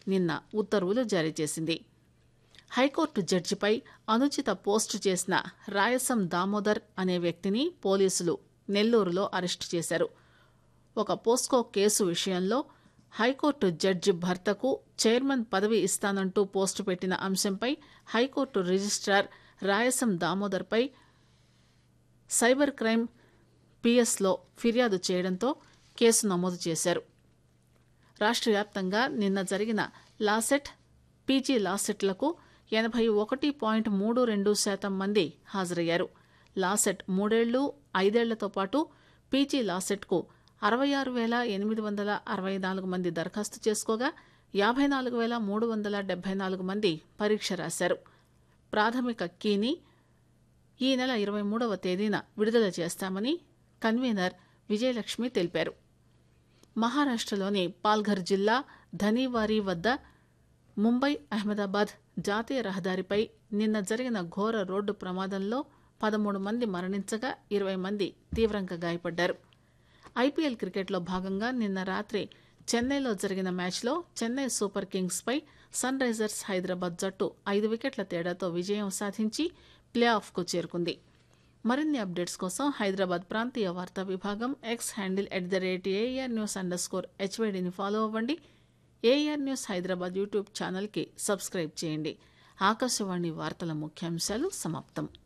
నిన్న ఉత్తర్వులు జారీ చేసింది హైకోర్టు జడ్జిపై అనుచిత పోస్టు చేసిన రాయసం దామోదర్ అనే వ్యక్తిని పోలీసులు నెల్లూరులో అరెస్టు చేశారు ఒక పోస్కో కేసు విషయంలో హైకోర్టు జడ్జి భర్తకు చైర్మన్ పదవి ఇస్తానంటూ పోస్టు పెట్టిన అంశంపై హైకోర్టు రిజిస్ట్రార్ రాయసం దామోదర్పై సైబర్ క్రైమ్ పిఎస్లో ఫిర్యాదు చేయడంతో కేసు నమోదు చేశారు రాష్ట్ర వ్యాప్తంగా నిన్న జరిగిన లాసెట్ పీజీ లాసెట్లకు ఎనభై ఒకటి పాయింట్ మూడు రెండు శాతం మంది హాజరయ్యారు లాసెట్ మూడేళ్లు ఐదేళ్లతో పాటు పీజీ లాసెట్కు అరవై ఆరు వేల ఎనిమిది వందల అరవై నాలుగు మంది దరఖాస్తు చేసుకోగా యాభై నాలుగు వేల మూడు వందల డెబ్బై నాలుగు మంది పరీక్ష రాశారు ప్రాథమిక కీని ఈ నెల ఇరవై మూడవ తేదీన విడుదల చేస్తామని కన్వీనర్ విజయలక్ష్మి తెలిపారు మహారాష్ట్రలోని పాల్ఘర్ జిల్లా ధనీవారీ వద్ద ముంబై అహ్మదాబాద్ జాతీయ రహదారిపై నిన్న జరిగిన ఘోర రోడ్డు ప్రమాదంలో పదమూడు మంది మరణించగా ఇరవై మంది తీవ్రంగా గాయపడ్డారు ఐపీఎల్ క్రికెట్లో భాగంగా నిన్న రాత్రి చెన్నైలో జరిగిన మ్యాచ్లో చెన్నై సూపర్ కింగ్స్ పై సన్ రైజర్స్ హైదరాబాద్ జట్టు ఐదు వికెట్ల తేడాతో విజయం సాధించి ప్లే ఆఫ్కు చేరుకుంది మరిన్ని అప్డేట్స్ కోసం హైదరాబాద్ ప్రాంతీయ వార్తా విభాగం X handle at the rate AIR news underscore హెచ్వైడిని ఫాలో అవ్వండి ఏఆర్ న్యూస్ హైదరాబాద్ యూట్యూబ్ ఛానల్కి సబ్స్క్రైబ్ చేయండి ఆకాశవాణి వార్తల ముఖ్యాంశాలు సమాప్తం